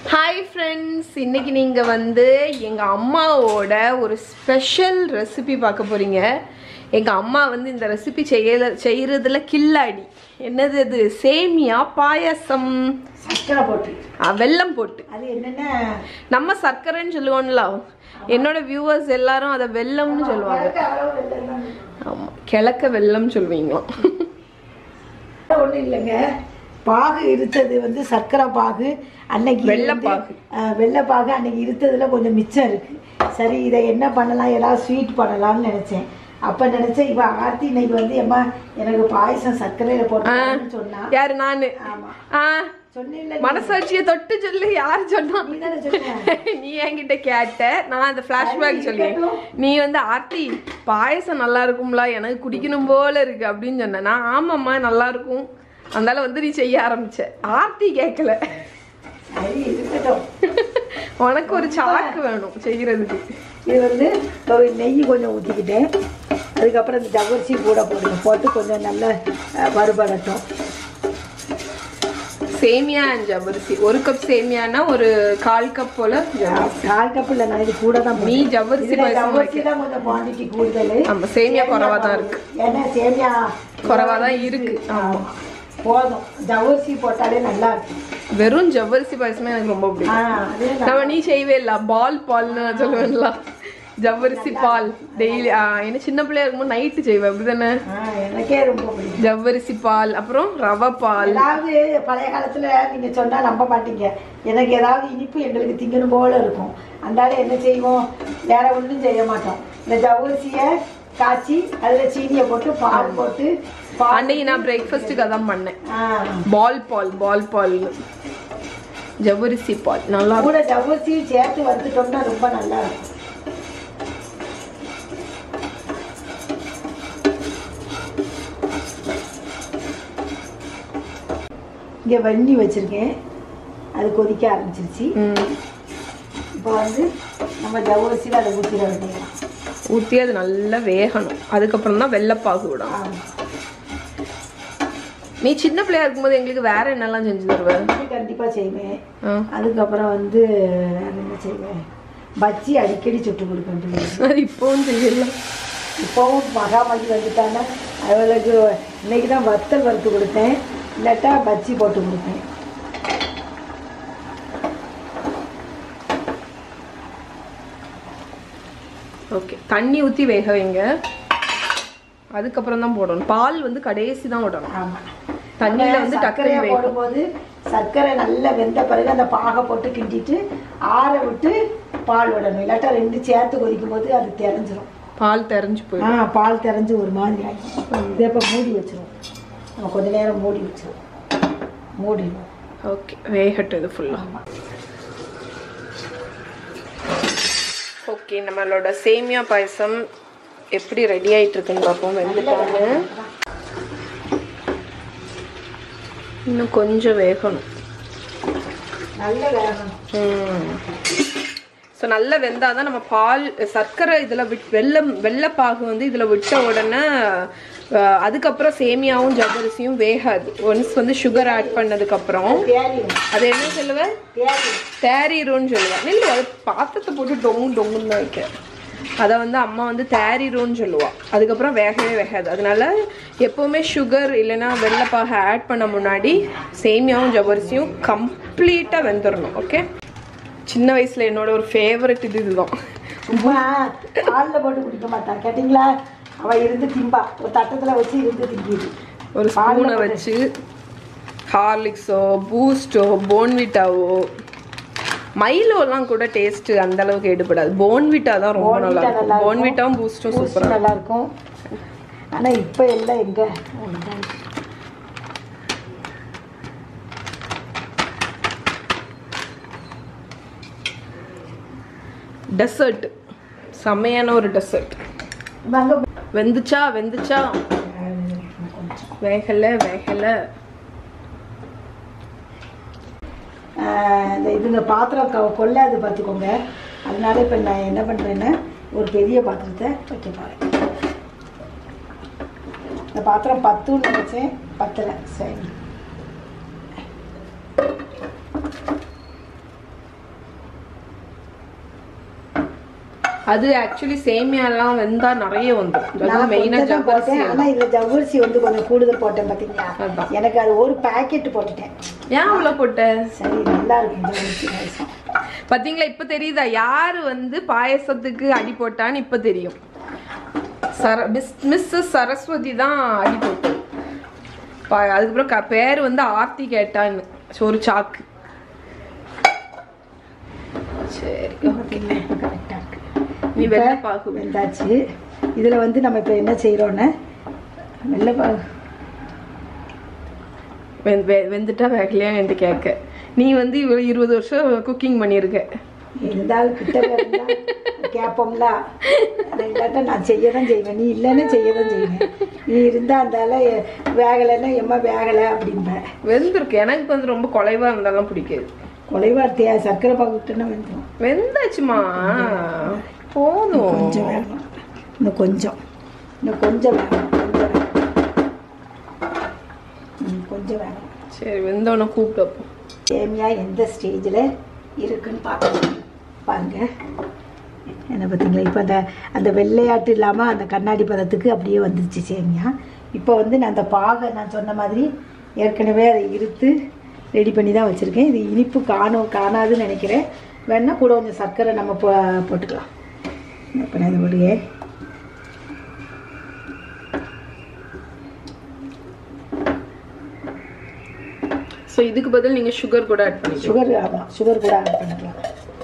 Hi friends இன்னைக்கு நீங்கள் வந்து எங்கள் அம்மாவோட ஒரு ஸ்பெஷல் ரெசிபி பார்க்க போகிறீங்க எங்கள் அம்மா வந்து இந்த ரெசிபி செய்ய செய்கிறதுல கில்லாடி என்னது அது சேமியா பாயாசம் சர்க்கரை போட்டு ஆ, வெல்லம் போட்டு அது என்னன்னா நம்ம சர்க்கரைன்னு சொல்லுவோம்ல என்னோட வியூவர்ஸ் எல்லாரும் அதை வெல்லம்னு சொல்லுவாங்க ஆமாம் கிழக்க வெல்லம் சொல்லுவீங்களாம் ஒன்றும் இல்லைங்க பாகு இருத்தது வந்து சர்க்கரை பாகு அன்னைக்கு வெள்ளைப்பாகு. வந்து, ஆ, வெள்ளைப்பாகு அன்னைக்கு இருத்ததுல கொஞ்சம் மிச்சம் இருக்கு சரி இதை என்ன பண்ணலாம் ஏதாவது ஸ்வீட் பண்ணலாம்னு நினைச்சேன் அப்ப நினைச்சேன் இவ ஆர்த்தி இன்னைக்கு வந்து அம்மா எனக்கு பாயசம் சர்க்கரையில போட்டு சொன்னா யாரு நானு ஆமா ஆ சொன்னில்ல மனசாட்சியை தொட்டு சொல்லு யார் சொன்னா நீ தானே சொன்ன நீ என்கிட்ட கேட்ட நான் அந்த ஃப்ளாஷ்பேக் சொல்லி நீ வந்து ஆர்த்தி பாயசம் நல்லா இருக்கும்ல எனக்கு குடிக்கணும் போல இருக்கு அப்படின்னு சொன்ன நான் ஆமாம்மா நல்லா இருக்கும் அதனால வந்து நீ செய்ய ஆரம்பிச்ச ஆர்த்தி கேட்கல சரி இருக்கட்டும் உனக்கு ஒரு சாக்கு வேணும் செய்யறதுக்கு இது வந்து ஒரு நெய் கொஞ்சம் ஊற்றிக்கிட்டேன் அதுக்கப்புறம் இந்த ஜவ்வரிசி கூட போடுங்க போட்டு கொஞ்சம் நல்லா அஹ், வறுபடட்டும் சேமியா அண்ட் ஜவ்வரிசி ஒரு கப் சேமியானா ஒரு கால் கப் போல ஜவ்வரிசி. கால் கப் இல்லை நான் இது கூட தான் நீ ஜவ்வரிசி இதுல பாயசம் ஜவ்வரிசி தான் கொஞ்சம் குவான்டிட்டி கூடுதல் ஆமா சேமியா குறவா தான் இருக்கு ஏன்னா சேமியா குறவா தான் இருக்கு ஆமா போதும் ஜவ்வரிசி போட்டாலே நல்லா இருக்கும் வெறும் ஜவ்வரிசி பாயசமே எனக்கு ரொம்ப ஆ பிடிக்கும் அது நல்லா- நம்ம நீ செய்வே இல்ல பால் பால்னு நான் சொல்லுவேன்ல ஜவ்வரிசி பால் டெய்லி என்ன சின்ன பிள்ளையா இருக்கும்போது நைட்டு செய்வேன் அப்படிதானே ஆ, எனக்கே ரொம்ப பிடிக்கும் ஜவ்வரிசி பால் அப்புறம் ரவை பால் ஏதாவது பழைய காலத்துல நீங்க சொன்னா நம்ப மாட்டீங்க எனக்கு ஏதாவது இனிப்பு எங்களுக்கு திங்கணும் போல இருக்கும் அந்தால என்ன செய்வோம் வேற ஒன்றும் செய்ய மாட்டோம் இந்த ஜவ்வரிசியை காய்ச்சி அதுல சீனியை போட்டு பால் போட்டு பால் அன்னைக்கு நான் பிரேக்ஃபாஸ்ட்டுக்கு அதான் பண்ணேன் ஆ, பால் பால் பால் பால் ஜவ்வரிசி பால் நல்லா கூட ஜவ்வரிசியும் சேர்த்து வறுத்துட்டோம்னா ரொம்ப நல்லா இருக்கும் இங்க வண்ணி வச்சிருக்கேன் அது கொதிக்க ஆரம்பிச்சிருச்சு ம். இப்போ வந்து நம்ம ஜவ்வரிசியில் அதை ஊற்றிட வேண்டியதான் ஊற்றி அது நல்லா வேகணும் அதுக்கப்புறம் தான் வெள்ளைப்பாகு விடணும் ஆமா. நீ சின்ன பிள்ளையா இருக்கும்போது எங்களுக்கு வேற என்னெல்லாம் செஞ்சு தருவ இது கண்டிப்பா செய்வேன் ஆ. அதுக்கப்புறம் வந்து வேற என்ன செய்வேன் பஜ்ஜி அடிக்கடி சுட்டு கொடுப்பேன் அது இப்போவும் செய்யலாம் இப்போவும் மகாமதி வந்துட்டாங்க அவளுக்கு இன்னைக்கு தான் வத்தல் வறுத்து கொடுத்தேன் இல்லாட்டா பஜ்ஜி போட்டு கொடுப்பேன் ஓகே தண்ணி ஊற்றி வேக வைங்க அதுக்கப்புறம் தான் போடணும் பால் வந்து கடைசி தான் விடணும் ஆமாம் தண்ணியில வந்து சர்க்கரையை டக்குனு வேகும் போடும்போது சர்க்கரை நல்லா வெந்த பிறகு அந்த பாகை போட்டு கிண்டிட்டு ஆற விட்டு பால் விடணும் இல்லாட்டா ரெண்டு சேர்த்து கொதிக்கும் போது அது தெரிஞ்சிரும் பால் தெரிஞ்சு ஆ போயிடும் பால் தெரிஞ்சு ஒரு மாதிரி ஆகிடும் இதை இப்போ மூடி வச்சிருவோம் நம்ம கொஞ்ச நேரம் மூடி வச்சிருவோம் மூடிடுவோம் ஓகே வேகட்டும் இது ஃபுல்லாக ஓகே நம்மளோட சேமியா பாயசம் எப்படி ரெடி ஆயிட்டு இருக்குன்னு பார்ப்போம் வெந்துட்டாங்க இன்னும் கொஞ்சம் வேகணும் நல்ல வேகணும் ஸோ நல்லா வெந்தாதான் நம்ம பால் சர்க்கரை இதில் விட் வெள்ளம் வெள்ளைப்பாகு வந்து இதில் விட்ட உடனே அஹ், அதுக்கப்புறம் சேமியாவும் ஜவ்வரிசியும் வேகாது ஒன்ஸ் வந்து சுகர் ஆட் பண்ணதுக்கப்புறம் தேறிடும் அது என்ன சொல்லுவேன் தேறிடும் தேரிரும்னு சொல்லுவாள் இல்லை அது பாத்திரத்தை போட்டு டொங்கு டொங்குன்னு தான் வைக்க அதை வந்து அம்மா வந்து தேரிரும்னு சொல்லுவா அதுக்கப்புறம் வேகவே வேகாது அதனால எப்போவுமே சுகர் இல்லைன்னா வெள்ளைப்பாக ஆட் பண்ண முன்னாடி சேமியாவும் ஜவ்வரிசியும் கம்ப்ளீட்டாக வெந்துடணும் ஓகே சின்ன வயசில் என்னோட ஒரு ஃபேவரட் இது இதுதான் அம்மா பாலில் போட்டு குடிக்க மாட்டான் கேட்டிங்களா அவ இருந்து திம்பா ஒரு தட்டத்தில் வச்சு இருந்து திங்கிது ஒரு ஸ்பூனை வச்சு ஹார்லிக்ஸோ பூஸ்டோ போன்விட்டாவோ மைலோலாம் கூட டேஸ்ட் அந்த அளவுக்கு எடுபடாது போன்விட்டா தான் ரொம்ப நல்லா Bournvita இருக்கும் நல்லா இருக்கும். போன்விட்டாவும் பூஸ்டும் சூப்பராக நல்லா இருக்கும் ஆனால் இப்போ எல்லாம் எங்கே டெசர்ட் செம்மையான ஒரு டெசர்ட் வாங்க வெந்துச்சா வெந்துச்சா வேகல வேகல ஆஹ் இந்த இதுங்க பாத்திரம் க கொள்ளாது பார்த்துக்கோங்க அதனால இப்போ நான் என்ன பண்ணுறேன்னா ஒரு பெரிய பாத்திரத்தை வைக்க போகிறேன் இந்த பாத்திரம் பத்துன்னு நினச்சேன் பத்தலை சரி அது ஆக்சுவலி சேமியாலாம் வெந்தா நிறைய வந்துடும் அதாவது நான் மெயினா கொஞ்சம் தான் போட்டேன் ஜவ்வரிசி ஆனா இதுல ஜவ்வரிசி வந்து கொஞ்சம் கூடுதல் போட்டேன் பாத்தீங்களா அதான். எனக்கு அது ஒரு பாக்கெட் போட்டுட்டேன் ஏன் அவ்வளோ போட்ட சரி நல்லா இருக்கும் ஜவ்வரிசி பாயசம் பாத்தீங்களா இப்ப தெரியுதா யாரு வந்து பாயசத்துக்கு அடி போட்டான்னு இப்ப தெரியும் சர மிஸ் மிஸ்ஸஸ் சரஸ்வதி தான் அடி போட்டது பா- அதுக்கப்புறம் க- பேர் வந்து ஆர்த்தி கேட்டான்னு ஒரு சாக்கு சரி ஓகே கரெக்டா இருக்கு நீ இப்ப வெள்ளை பாகு வெந்தாச்சு இதுல வந்து நம்ம இப்ப என்ன செய்யறோம்னா வெள்ளை பாகு வெந்- வெ- வெந்துட்டா வேகலையான்னு கேட்க நீ வந்து இவ்வளவு இருபது வருஷம் குக்கிங் பண்ணியிருக்க இருந்தாலும் கிட்ட இருந்தா கேட்போம்ல அது இல்லாட்டா நான் செய்ய தான் செய்வேன் நீ இல்லைன்னா செய்ய தான் செய்வேன் நீ இருந்தா அந்தால வேகலைன்னா எம்மா வேகலை அப்படிம்பேன் வெந்திருக்கு எனக்கு வந்து ரொம்ப குலைவா இருந்தாலும் பிடிக்காது கொலைவார்த்தையா சர்க்கரை பாகு விட்டுன்னா வெந்துடும் வெந்தாச்சுமா போதும் கொஞ்சம் வேகணும் இன்னும் கொஞ்சம் இன்னும் கொஞ்சம் வேகணும் கொஞ்சம் வேகணும் ம், கொஞ்சம் வேகணும் சரி வெந்தவன கூப்பிட்டப்போ சேமியா எந்த ஸ்டேஜில் இருக்குன்னு பார்க்கணும் பாருங்க என்ன பார்த்தீங்களா இப்போ அந்த அந்த வெள்ளையாட்டு இல்லாமல் அந்த கண்ணாடி பதத்துக்கு அப்படியே வந்துருச்சு சேமியா இப்போ வந்து நான் அந்த பாகை நான் சொன்ன மாதிரி ஏற்கனவே அதை இருத்து ரெடி பண்ணி தான் வச்சுருக்கேன் இது இனிப்பு காணும் காணாதுன்னு நினைக்கிறேன் வேணா கூட கொஞ்சம் சர்க்கரை நம்ம போ போட்டுக்கலாம் இப்போ நான் இது போடுங்க ஸோ இதுக்கு பதில் நீங்க சுகர் கூட ஆட் பண்ணிக்கலாம் சுகர் ஆமாம் சுகர் கூட ஆட் பண்ணிக்கலாம்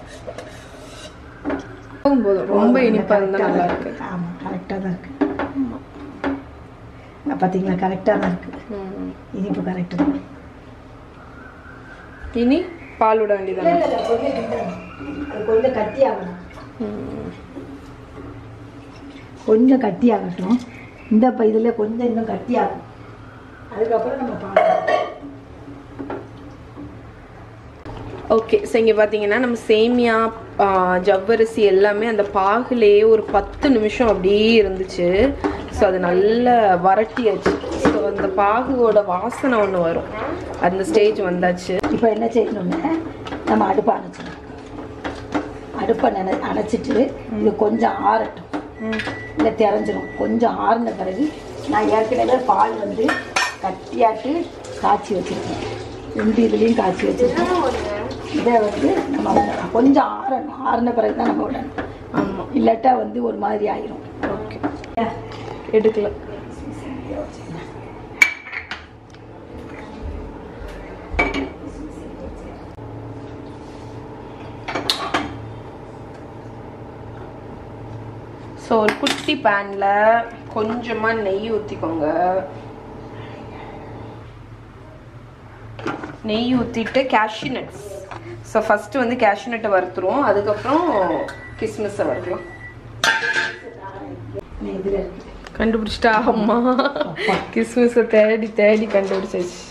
போதும் போதும் ரொம்ப இனிப்பா இருந்தா நல்லா இருக்கு ஆமாம் கரெக்டாக தான் இருக்கு நான் பார்த்தீங்களா கரெக்டாக தான் இருக்கு ம். இனிப்பு கரெக்டு தான் இனி பால் விட வேண்டியதானே இல்லை இல்லை கொஞ்சம் கிண்டணும். அது கொஞ்சம் கட்டி ஆகணும் கொஞ்சம் கட்டி ஆகட்டும் இந்த இப்போ இதில் கொஞ்சம் இன்னும் கட்டி ஆகும் அதுக்கப்புறம் நம்ம பார்க்கலாம் ஓகே ஸோ இங்கே பார்த்தீங்கன்னா நம்ம சேமியா ஆ, ஜவ்வரிசி எல்லாமே அந்த பாகுலேயே ஒரு பத்து நிமிஷம் அப்படியே இருந்துச்சு ஸோ அது நல்லா வரட்டியாச்சு ஸோ அந்த பாகுவோட வாசனை ஒன்று வரும் அந்த ஸ்டேஜ் வந்தாச்சு இப்போ என்ன செய்யணும்னா நம்ம அடுப்பை அணைச்சிடணும் அடுப்பை நினை அணைச்சிட்டு இது கொஞ்சம் ஆறட்டும் இல்லை தெரிஞ்சிடும் கொஞ்சம் ஆறின பிறகு நான் ஏற்கனவே பால் வந்து கட்டியாட்டு காய்ச்சி வச்சுருக்கேன் ரெண்டு இதுலேயும் காய்ச்சி வச்சுருக்கேன் இதை வந்து நம்ம விடணும். கொஞ்சம் ஆறணும் ஆறின பிறகு தான் நம்ம விடணும் ஆமாம் இல்லாட்டா வந்து ஒரு மாதிரி ஆயிரும் ஓகே எடுக்கல ஸோ ஒரு குட்டி பேனில் கொஞ்சமாக நெய் ஊற்றிக்கோங்க நெய் ஊற்றிட்டு cashew நட்ஸ் ஸோ ஃபஸ்ட்டு வந்து cashew நட்டை வறுத்துருவோம் அதுக்கப்புறம் கிஸ்மிஸை வறுக்கலாம் இதில் இருக்குது கண்டுபிடிச்சிட்டா அம்மா கிஸ்மிஸை தேடி தேடி கண்டுபிடிச்சாச்சு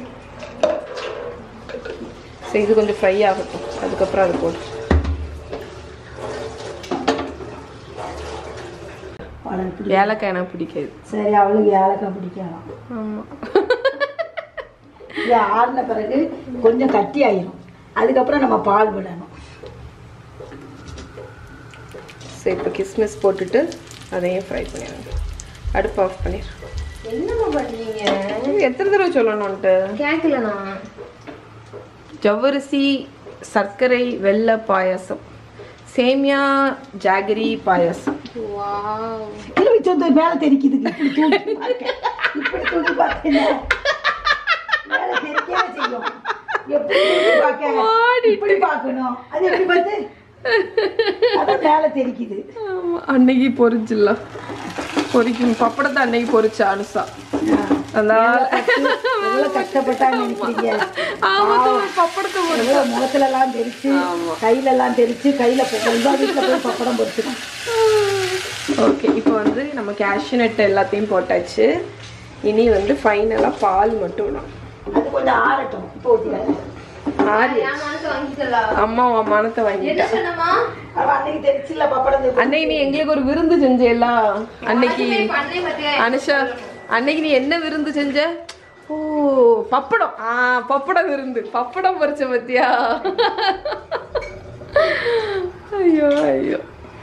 சரி இது கொஞ்சம் ஃப்ரை ஆகட்டும் அதுக்கப்புறம் அது போட்டு அவளுக்கு பிடி ஏலக்காய் எனக்கு பிடிக்காது சரி அவளுக்கு ஏலக்காய் பிடிக்கலாம் ஆமாம் இது ஆறின பிறகு கொஞ்சம் கட்டி ஆயிரும் அதுக்கப்புறம் நம்ம பால் விடணும் சரி இப்போ கிஸ்மிஸ் போட்டுட்டு அதையும் ஃப்ரை பண்ணிடுங்க அடுப்பு ஆஃப் பண்ணிடு என்னம்மா பண்றீங்க எத்தனை தடவை சொல்லணும்ன்ட்டு கேட்கலண்ணா ஜவ்வரிசி சர்க்கரை வெள்ளை பாயாசம் சேமியா ஜாகரி பாயாசம் வாவ் இல்லை வச்சு வந்து மேலே தெரிக்குது இப்படி தூக்கி பார்த்தேன் இப்படி தூக்கி பார்த்தேன் மேலே தெரிக்கவே செய்யும் எப்படி தூக்கி பார்க்க இப்படி பார்க்கணும் அது எப்படி பார்த்து அதான் மேலே தெரிக்குது ஆமா, அன்னைக்கு பொரிச்சிடலாம் பொரிக்கும் பப்படத்தை அன்னைக்கு பொரிச்சா அனுசா அதனால எவ்வளோ கஷ்டப்பட்டான்னு நினைக்கிறீங்க ஆமா பப்படத்தை பொரி எவ்வளோ முகத்துல எல்லாம் தெரிச்சு கையில எல்லாம் தெரிச்சு கையில எல்லா வீட்டில் போய் பப்படம் பொரிச்சிடும் ஓகே இப்போ வந்து நம்ம cashew nut எல்லாத்தையும் போட்டாச்சு இனி வந்து ஃபைனலாக பால் மட்டும் விடும் அது கொஞ்சம் ஆறட்டும் இப்போ ஊற்றிடாது ஆறு என் மனசு வாங்கிட்டல அம்மா உன் மனத்தை என்ன வாங்கிட்டா சொன்னமா அவள் அன்னைக்கு தெரிச்சுல பப்படம் தெரிச்சு. அன்னைக்கு நீ எங்களுக்கு ஒரு விருந்து செஞ்சேல அன்னைக்கு பண்ணே பத்தியா அனுஷா அன்னைக்கு நீ என்ன விருந்து செஞ்ச ஓ பப்படம் ஆ பப்படம் விருந்து பப்படம் பறிச்ச பத்தியா ஐயோ ஐயோ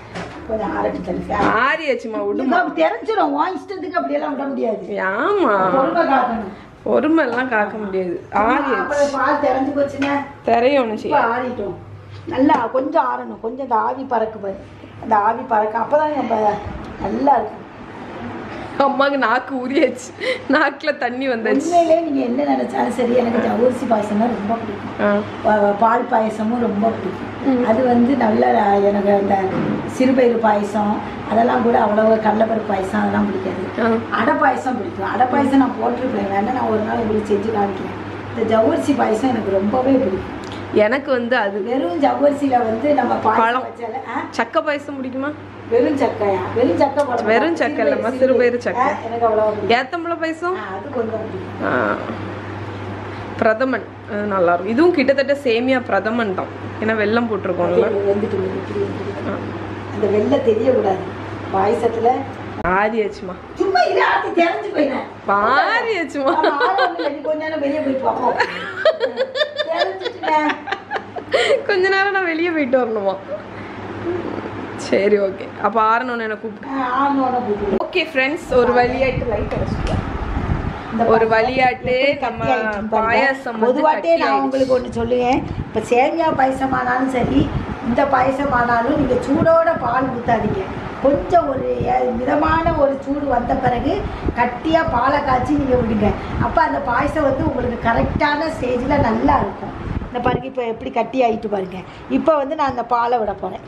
கொஞ்சம் ஆரட்டு தள்ளி ஆறியாச்சுமா விடுமா தெரிஞ்சிடும் உன் இஷ்டத்துக்கு அப்படியெல்லாம் விட முடியாது ஆமா பொறுமை காக்கணும் பொறுமை எல்லாம் காக்க முடியாது ஆறியாச்சு அப்புறம் பால் தெரிஞ்சு போச்சுன்னா திரைய ஒண்ணு இப்ப செய்ய ஆறிட்டோம் நல்லா கொஞ்சம் ஆறணும் கொஞ்சம் அந்த ஆவி பறக்கு பாரு அந்த ஆவி பறக்க அப்பதான் நம்ம நல்லா இருக்கும் அம்மாக்கு நாக்கு உரியாச்சு நாக்குல தண்ணி வந்தாச்சு உண்மையிலே நீங்க என்ன நினைச்சாலும் சரி எனக்கு ஜவ்வரிசி பாயசம்னா ரொம்ப பிடிக்கும் ஆ. பா- பா- பால் பாயசமும் ரொம்ப பிடிக்கும் அது வந்து நல்ல எனக்கு அந்த சிறுபயிறு பாயசம் அதெல்லாம் கூட அவ்வளவு கடலைப்பருப்பு பாயசம் அதெல்லாம் பிடிக்காது ஆ. அடை பாயசம் பிடிக்கும் அடை பாயசம் நான் போட்டிருப்பேன் வேணா நான் ஒரு நாள் உங்களுக்கு செஞ்சு காமிக்கிறேன் இந்த ஜவ்வரிசி பாயசம் எனக்கு ரொம்பவே பிடிக்கும் எனக்கு வந்து அது வெறும் ஜவ்வரிசியில வந்து நம்ம பாயசம் பழம். வச்சால ஆ? சக்க பாயசம் பிடிக்குமா வெறும் சக்கையா வெறும் சக்கை போட வெறும் சக்கை இல்லம்மா, சிறுபயிறு சக்கை. ஆ, எனக்கு அவ்வளவு பிடிக்கும் ஏத்தம்பள பாயசம் ஆ, அது கொஞ்சம் பிடிக்கும் ஆ. பிரதமன் அது நல்லா இருக்கும் இதுவும் கிட்டத்தட்ட சேமியா பிரதமன் தான் ஏன்னா வெல்லம் போட்டிருக்கோம்ல வெந்துட்டு வெந்துட்டு வெந்துட்டு. அந்த வெள்ளை தெரியக்கூடாது பாயசத்துல ஆறியாச்சுமா சும்மா இதை ஆத்தி தெரிஞ்சு போயிடும் ஆறியாச்சுமா ஆமா, ஆறு ஒண்ணும் இல்லை. நீ கொஞ்ச நேரம் வெளியே போயிட்டு வா, போ. தெரிஞ்சுட்டுனே. கொஞ்ச நேரம் நான் வெளியே போயிட்டு வரணுமா சரி ஓகே அப்போ ஆறணும்னு என்ன கூப்பிட்டு ஆ, ஆறுனோட கூப்பிடு. ஓகே ஃப்ரெண்ட்ஸ் ஒரு வழியாட்டு லைட் இந்த ஒரு பாயசம் வழியாட்டு எப்படி நம்ம கட்டியாயிடுச்சுன்னு பாருங்க. பாயாசம் வந்து பொதுவாட்டே நான் கட்டியாயிடுச்சு. உங்களுக்கு ஒன்று சொல்லுவேன் இப்போ சேமியா பாயசமானாலும் சரி இந்த பாயசமானாலும் நீங்கள் சூடோட பால் ஊற்றாதீங்க கொஞ்சம் ஒரு அஹ், மிதமான ஒரு சூடு வந்த பிறகு கட்டியாக பாலை காய்ச்சி நீங்கள் விடுங்க அப்போ அந்த பாயசம் வந்து உங்களுக்கு கரெக்டான ஸ்டேஜில் நல்லா இருக்கும் இந்த பாருங்க இப்போ எப்படி கட்டி ஆகிட்டு பாருங்க இப்போ வந்து நான் அந்த பாலை விட போகிறேன்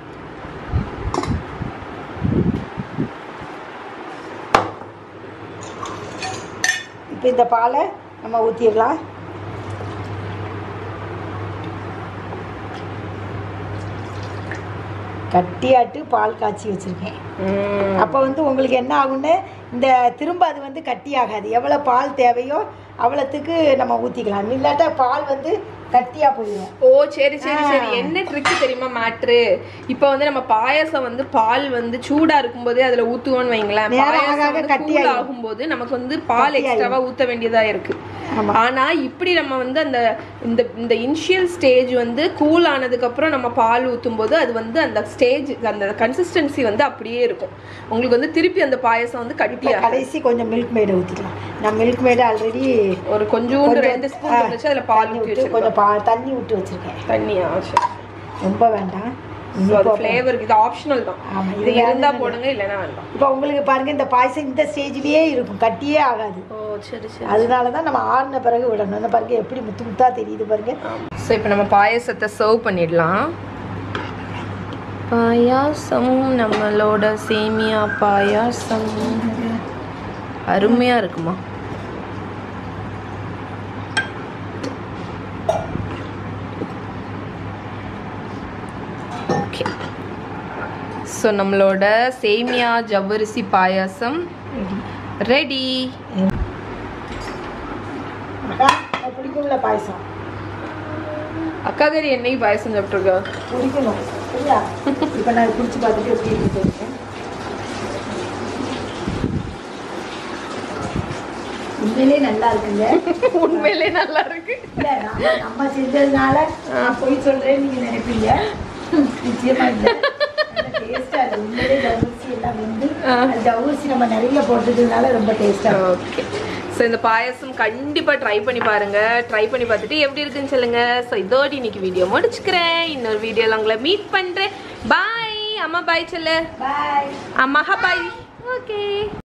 இப்போ இந்த பாலை நம்ம ஊற்றிடலாம் கட்டியாட்டு பால் காய்ச்சி வச்சுருக்கேன் ம். அப்போ வந்து உங்களுக்கு என்ன ஆகும்னு இந்த திரும்ப அது வந்து கட்டி ஆகாது எவ்வளோ பால் தேவையோ அவ்வளோத்துக்கு நம்ம ஊற்றிக்கலாம் இல்லாட்டா பால் வந்து கட்டியாக போயிடும் ஓ சரி சரி ஆ. சரி என்ன ட்ரிக் தெரியுமா மேட்ரு இப்போ வந்து நம்ம பாயாசம் வந்து பால் வந்து சூடா இருக்கும்போதே அதுல ஊத்துவோம்னு வைங்களேன் நேரம் ஆக பாயாசம் ஆக வந்து கட்டியாயிடும். கூல் ஆகும்போது நமக்கு வந்து பால் கட்டியாயிடும். எக்ஸ்ட்ராவா ஊத்த வேண்டியதா இருக்கு ஆமா. ஆனா இப்படி நம்ம வந்து அந்த இந்த இந்த இனிஷியல் ஸ்டேஜ் வந்து கூல் ஆனதுக்கு அப்புறம் நம்ம பால் ஊத்தும் போது அது வந்து அந்த ஸ்டேஜ் அந்த கன்சிஸ்டன்சி வந்து அப்படியே இருக்கும் உங்களுக்கு வந்து திருப்பி அந்த பாயாசம் வந்து இப்போ கட்டியா கடைசி கொஞ்சம் மில்க் மேடை ஊற்றிக்கலாம் நான் மில்க் மேடை ஆல்ரெடி ஒரு கொஞ்சோண்டு ரெண்டு ஸ்பூன் இருந்துச்சு அதுல பால் ஊற்றி விட்டு வச்சிருக்கோம் கொஞ்சம் பா தண்ணி விட்டு வச்சுருக்கேன் தண்ணியா சரி ரொம்ப வேண்டாம் So, அது இப்போ ஃப்ளேவருக்கு இது ஆப்ஷனல் தான் ஆமா, இது இது இருந்தா வேணும்னு போடுங்க இல்லைன்னா வேண்டாம் இப்போ உங்களுக்கு பாருங்க இந்த பாயசம் இந்த ஸ்டேஜ்லயே இருக்கும் கட்டியே ஆகாது ஓ சரி சரி அதனால தான் நம்ம ஆறின பிறகு விடணும் இந்த பாருங்க எப்படி முத்து முத்தா தெரியுது பாருங்க ஸோ இப்போ நம்ம பாயாசத்தை சர்வ் பண்ணிடலாம் பாயாசம் நம்மளோட சேமியா பாயாசம் அருமையா இருக்குமா ஓகே ஸோ நம்மளோட சேமியா ஜவ்வரிசி பாயாசம் ரெடி அக்கா, எனக்கு பிடிக்கும்ல பாயசம் அக்கா கறி என்னைக்கு பாயாசம் சாப்பிட்ருக்கா பிடிக்கணும் சரியா இப்போ நான் குடிச்சு பார்த்துட்டு எப்படி இருக்கு சொல்றேன். உண்மையிலே நல்லா இருக்குங்க உண்மையிலே நல்லா இருக்கு இல்ல நம்ம நம்ம செஞ்சதுனால நான் போய் சொல்றேன்னு நீங்க நினைப்பீங்க நிச்சயமா இல்ல டேஸ்டா இருக்கு உண்மையிலே ஜவ்வரிசி எல்லாம் வந்து அது ஜவ்வரிசி நம்ம நிறைய போட்டதுனால ரொம்ப டேஸ்டா ஓகே ஸோ இந்த பாயாசம் கண்டிப்பாக ட்ரை பண்ணி பாருங்க ட்ரை பண்ணி பார்த்துட்டு எப்படி இருக்குன்னு சொல்லுங்க ஸோ இதோட இன்னைக்கு வீடியோ முடிச்சுக்கிறேன் இன்னொரு வீடியோவில் உங்களை மீட் பண்ணுறேன் பாய் அம்மா பாய் சொல்லு பாய் அம்மா பாய் ஓகே